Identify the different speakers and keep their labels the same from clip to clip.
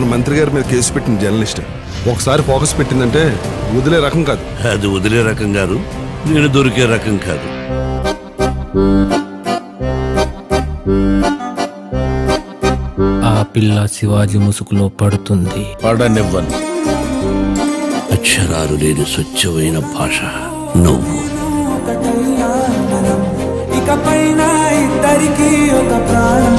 Speaker 1: మంత్రి గారి మీద కేసు పెట్టిన జర్నలిస్ట్ ఒకసారి ఫోకస్ పెట్టిందంటే వదిలే రకం కాదు
Speaker 2: అది వదిలే రకం కాదు నేను దొరికే రకం కాదు
Speaker 3: ఆ పిల్ల శివాజీ ముసుగులో పడుతుంది
Speaker 2: పడనివ్వను అక్షరాలు లేని స్వచ్ఛమైన భాష నువ్వు
Speaker 4: ఇకపైన ఇద్దరికి ఒక ప్రాణం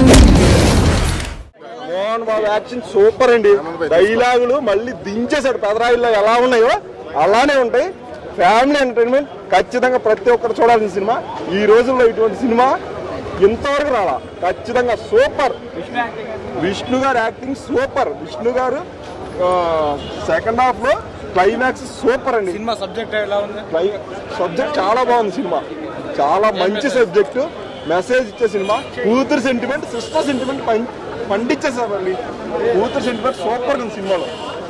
Speaker 5: మోహన్ బాబు యాక్షన్ సూపర్ అండి డైలాగులు మళ్ళీ దించేశాడు పెదరాయిల్లో ఎలా ఉన్నాయో అలానే ఉంటాయి ఫ్యామిలీ ఎంటర్టైన్మెంట్ ఖచ్చితంగా ప్రతి ఒక్కరు చూడాల్సిన సినిమా ఈ రోజుల్లో ఇటువంటి సినిమా ఇంతవరకు రాలా ఖచ్చితంగా సూపర్ విష్ణు గారు యాక్టింగ్ సూపర్ విష్ణు గారు సెకండ్ హాఫ్ లో క్లైమాక్స్ సూపర్ అండి సినిమా సబ్జెక్ట్ ఎలా ఉంది సబ్జెక్ట్ చాలా బాగుంది సినిమా చాలా మంచి సబ్జెక్టు మెసేజ్ ఇచ్చే సినిమా కూతురు సెంటిమెంట్ సిస్టర్ సెంటిమెంట్ పండించేసామండి కూతురు సెంటిమెంట్ సూపర్ ఉంది సినిమాలో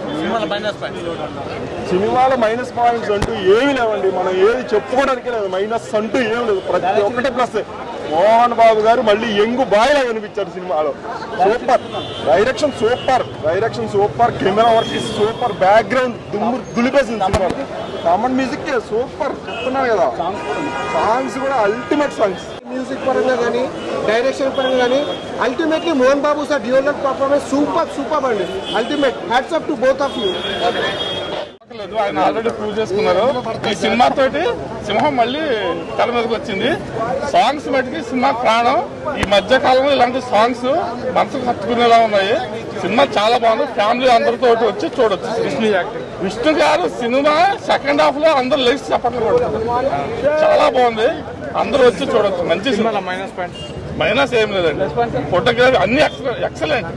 Speaker 5: సినిమాలో మైనస్ పాయింట్స్ అంటూ ఏమీ లేవండి మనం ఏది చెప్పుకోవడానికి లేదు మైనస్ అంటూ ఏం లేదు ప్రతి ఒక్కటి ప్లస్ మోహన్ బాబు గారు మళ్ళీ ఎంగు బాయిలా కనిపించారు సినిమాలో super direction super direction super camera work super background దుమ్ము దులిపేసింది సినిమాలో కామన్ మ్యూజిక్ సూపర్ చెప్తున్నాను కదా సాంగ్స్ కూడా అల్టిమేట్ సాంగ్స్
Speaker 6: మ్యూజిక్ పరంగా కానీ డైరెక్షన్ పరంగా కానీ ultimately Mohan Babu sir dual performance super super అండి ultimate hats off to both of you
Speaker 5: లేదు ఆయన ఆల్రెడీ ప్రూవ్ చేసుకున్నారు ఈ సినిమా తోటి సింహం మళ్ళీ తల మీదకి వచ్చింది సాంగ్స్ మటుకి సినిమా ప్రాణం ఈ మధ్య కాలంలో ఇలాంటి సాంగ్స్ మనసుకు హత్తుకునేలా ఉన్నాయి సినిమా చాలా బాగుంది ఫ్యామిలీ అందరితో వచ్చి చూడొచ్చు విష్ణు విష్ణు గారు సినిమా సెకండ్ హాఫ్ లో అందరు లేచి చెప్పట్లు కొడుతున్నారు చాలా బాగుంది అందరూ వచ్చి చూడొచ్చు మంచి సినిమా మైనస్ పాయింట్ మైనస్ ఏం లేదండి ఫోటోగ్రఫీ అన్ని ఎక్సలెంట్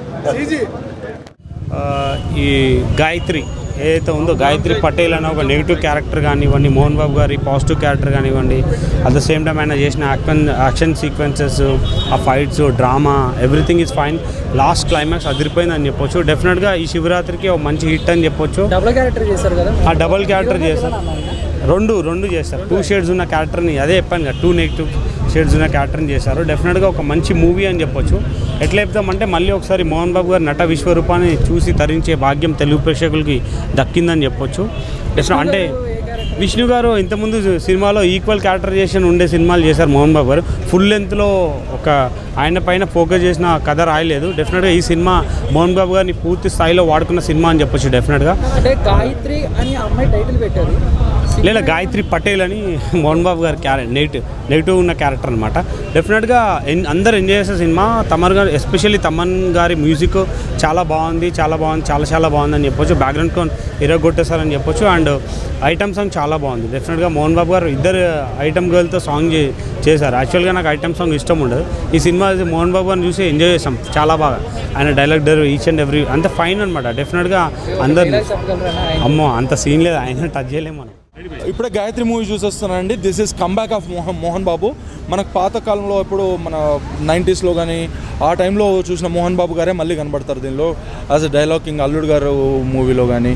Speaker 7: ఆ, ఈ గాయత్రి ఏదైతే ఉందో గాయత్రి పటేల్ అనే ఒక నెగిటివ్ క్యారెక్టర్ కానివ్వండి మోహన్ బాబు గారి పాజిటివ్ క్యారెక్టర్ కానివ్వండి అట్ ద సేమ్ టైం ఆయన చేసిన యాక్షన్ యాక్షన్ సీక్వెన్సెస్ ఆ fights drama everything is fine last climax అదిరిపోయిందని చెప్పొచ్చు డెఫినెట్గా ఈ శివరాత్రికి ఒక మంచి హిట్ అని చెప్పొచ్చు
Speaker 3: డబుల్ క్యారెక్టర్ చేశారు కదా
Speaker 7: ఆ డబల్ క్యారెక్టర్ చేస్తారు రెండు రెండు చేస్తారు టూ షేడ్స్ ఉన్న క్యారెక్టర్ని అదే చెప్పాను కదా టూ నెగిటివ్ షేడ్స్ ఉన్న క్యారెక్టర్ని చేశారు డెఫినెట్గా ఒక మంచి మూవీ అని చెప్పొచ్చు ఎట్లా చెప్తామంటే మళ్ళీ ఒకసారి మోహన్ బాబు గారి నట విశ్వరూపాన్ని చూసి తరించే భాగ్యం తెలుగు ప్రేక్షకులకి దక్కిందని చెప్పొచ్చు డెఫినెట్ అంటే విష్ణు గారు ఇంతకుముందు సినిమాలో ఈక్వల్ క్యారెక్టరైజేషన్ ఉండే సినిమాలు చేశారు మోహన్ బాబు గారు ఫుల్ లెంత్లో ఒక ఆయన పైన ఫోకస్ చేసిన కథ రాయలేదు డెఫినెట్గా ఈ సినిమా మోహన్ బాబు గారిని పూర్తి స్థాయిలో వాడుకున్న సినిమా అని చెప్పొచ్చు డెఫినెట్గా
Speaker 3: అంటే గాయత్రి అని అమ్మాయి టైటిల్ పెట్టారు
Speaker 7: లేదా గాయత్రి పటేల్ అని మోహన్ బాబు గారి క్యారెక్టర్ నెగిటివ్ నెగిటివ్ ఉన్న క్యారెక్టర్ అనమాట డెఫినెట్గా ఎన్- అందరు ఎంజాయ్ చేసే సినిమా తమన్ గారు ఎస్పెషల్లీ తమన్ గారి మ్యూజిక్ చాలా బాగుంది చాలా బాగుంది చాలా చాలా బాగుందని చెప్పొచ్చు బ్యాక్గ్రౌండ్ కోన్ ఇరగొట్టేశారని చెప్పొచ్చు అండ్ ఐటమ్ సాంగ్ చాలా బాగుంది డెఫినెట్గా మోహన్ బాబు గారు ఇద్దరు ఐటమ్ గర్ల్తో సాంగ్ చే చేశారు యాక్చువల్గా నాకు ఐటమ్ సాంగ్ ఇష్టం ఉండదు ఈ సినిమా మోహన్ బాబు గారిని చూసి ఎంజాయ్ చేసాం చాలా బాగా ఆయన డైలాగ్ డర్ ఈచ్ అండ్ ఎవ్రీ అంత ఫైన్ అనమాట డెఫినెట్గా అందరు అమ్మో అంత సీన్ లేదు ఆయన టచ్ చేయలేము మనం
Speaker 8: ఇప్పుడే గాయత్రి మూవీ చూసి వస్తున్నానండి this is comeback of Mohan Mohan Babu మనకు పాత కాలంలో ఇప్పుడు మన నైంటీస్లో కానీ ఆ టైంలో చూసిన మోహన్ బాబు గారే మళ్ళీ కనబడతారు దీనిలో యాజ్ అ డైలాగ్ కింగ్ అల్లుడు గారు మూవీలో కానీ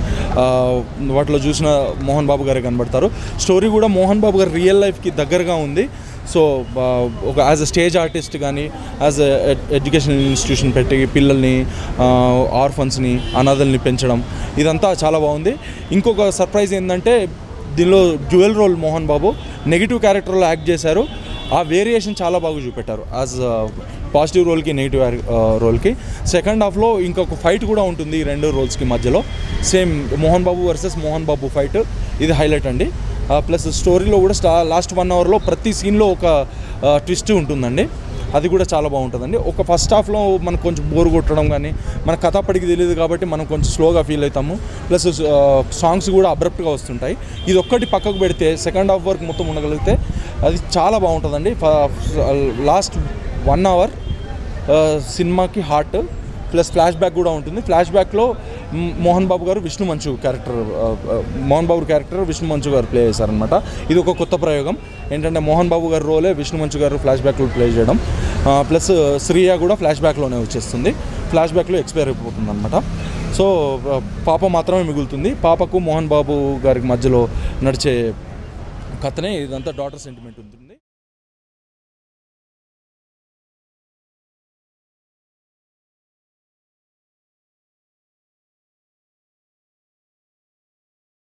Speaker 8: వాటిలో చూసిన మోహన్ బాబు గారే కనబడతారు స్టోరీ కూడా మోహన్ బాబు గారి రియల్ లైఫ్కి దగ్గరగా ఉంది సో ఒక యాజ్ అ స్టేజ్ ఆర్టిస్ట్ కానీ యాజ్ అ ఎడ్యుకేషనల్ ఇన్స్టిట్యూషన్ పెట్టి పిల్లల్ని ఆర్ఫన్స్ని అనాథల్ని పెంచడం ఇదంతా చాలా బాగుంది ఇంకొక సర్ప్రైజ్ ఏంటంటే దీనిలో dual role Mohan Babu negative క్యారెక్టర్లో యాక్ట్ చేశారు ఆ వేరియేషన్ చాలా బాగా చూపెట్టారు యాజ్ పాజిటివ్ రోల్కి నెగిటివ్ రోల్కి సెకండ్ హాఫ్లో ఇంకొక ఫైట్ కూడా ఉంటుంది ఈ రెండు రోల్స్కి మధ్యలో same Mohan Babu versus Mohan Babu fight ఇది హైలైట్ అండి ప్లస్ స్టోరీలో కూడా స్టా లాస్ట్ వన్ అవర్లో ప్రతి సీన్లో ఒక ట్విస్ట్ ఉంటుందండి అది కూడా చాలా బాగుంటుందండి ఒక ఫస్ట్ హాఫ్లో మనకు కొంచెం బోర్ కొట్టడం కానీ మన కథ అప్పటికి తెలియదు కాబట్టి మనం కొంచెం స్లోగా ఫీల్ అవుతాము ప్లస్ సాంగ్స్ కూడా అబ్రప్ట్గా వస్తుంటాయి ఇది ఒక్కటి పక్కకు పెడితే సెకండ్ హాఫ్ వరకు మొత్తం ఉండగలిగితే అది చాలా బాగుంటుందండి లాస్ట్ వన్ అవర్ సినిమాకి హార్ట్ ప్లస్ ఫ్లాష్ బ్యాక్ కూడా ఉంటుంది ఫ్లాష్ బ్యాక్లో మ్, మోహన్ బాబు గారు విష్ణు మంచు క్యారెక్టర్ ఆ, ఆ, మోహన్ బాబు క్యారెక్టర్ విష్ణు మంచు గారు ప్లే చేశారనమాట ఇది ఒక కొత్త ప్రయోగం ఏంటంటే మోహన్ బాబు గారి రోలే విష్ణు మంచు గారు ఫ్లాష్ బ్యాక్లో ప్లే చేయడం ఆ, ప్లస్ శ్రీయ కూడా ఫ్లాష్ బ్యాక్లోనే వచ్చేస్తుంది ఫ్లాష్ బ్యాక్లో ఎక్స్పైర్ అయిపోతుంది అనమాట సో ఆ, పాప మాత్రమే మిగులుతుంది పాపకు మోహన్ బాబు గారికి మధ్యలో నడిచే కథనే ఇదంతా డాటర్ సెంటిమెంట్ ఉంటుంది